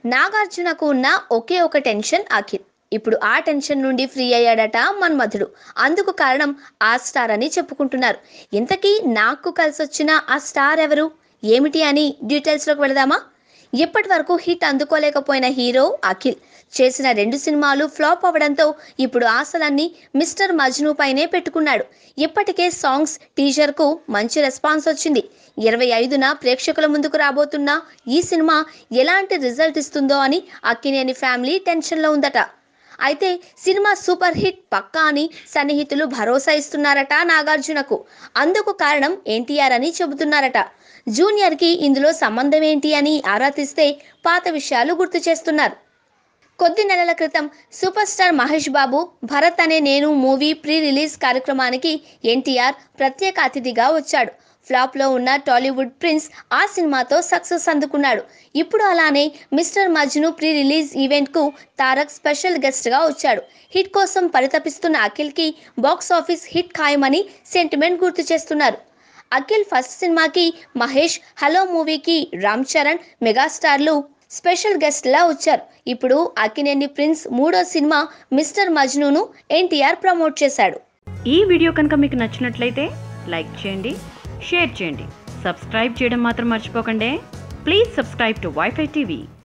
నాగార్జునకు ఉన్న ఒకే ఒక టెన్షన్ అఖిల్ ఇప్పుడు ఆ టెన్షన్ నుండి ఫ్రీ అయ్యాడట మన్మధుడు అందుకు కారణం ఆ స్టార్ అని చెప్పుకుంటున్నారు ఇంతకీ నాకు కలిసొచ్చిన ఆ స్టార్ ఎవరు ఏమిటి అని డీటెయిల్స్లోకి వెళదామా ఇప్పటి వరకు హిట్ అందుకోలేకపోయిన హీరో అఖిల్ చేసిన రెండు సినిమాలు ఫ్లాప్ అవ్వడంతో ఇప్పుడు ఆశలన్నీ మిస్టర్ మజ్ను పైనే పెట్టుకున్నాడు ఇప్పటికే సాంగ్స్ టీజర్కు మంచి రెస్పాన్స్ వచ్చింది ఇరవై ఐదున ప్రేక్షకుల ముందుకు రాబోతున్న ఈ సినిమా ఎలాంటి రిజల్ట్ ఇస్తుందో అని అక్కినేని ఫ్యామిలీ టెన్షన్లో ఉందట అయితే సినిమా సూపర్ హిట్ పక్కా అని సన్నిహితులు భరోసా ఇస్తున్నారట నాగార్జునకు అందుకు కారణం ఎన్టీఆర్ అని చెబుతున్నారట జూనియర్కి ఇందులో సంబంధం ఏంటి అని ఆరా తీస్తే పాత విషయాలు గుర్తు చేస్తున్నారు కొద్ది నెలల క్రితం super star Mahesh Babu Bharat Ane Nenu movie pre release కార్యక్రమానికి ఎన్టీఆర్ ప్రత్యేక అతిథిగా వచ్చాడు ఫ్లాప్లో ఉన్న టాలీవుడ్ ప్రిన్స్ ఆ సినిమాతో సక్సెస్ అందుకున్నాడు ఇప్పుడు అలానే మిస్టర్ మజ్ను ప్రీ రిలీజ్ ఈవెంట్కు తారక్ స్పెషల్ గెస్ట్గా వచ్చాడు హిట్ కోసం పరితపిస్తున్న అఖిల్కి బాక్స్ ఆఫీస్ హిట్ ఖాయమని సెంటిమెంట్ గుర్తు చేస్తున్నారు అఖిల్ ఫస్ట్ సినిమాకి మహేష్ హలో మూవీకి రామ్ చరణ్ మెగాస్టార్లు స్పెషల్ గెస్ట్లా వచ్చారు ఇప్పుడు అక్కినేని ప్రిన్స్ మూడో సినిమా మిస్టర్ మజ్నూను ఎన్టీఆర్ ప్రమోట్ చేశాడు ఈ వీడియో కనుక మీకు నచ్చినట్లయితే లైక్ చేయండి షేర్ చేయండి సబ్స్క్రైబ్ చేయడం మాత్రం మర్చిపోకండి please subscribe to wifi TV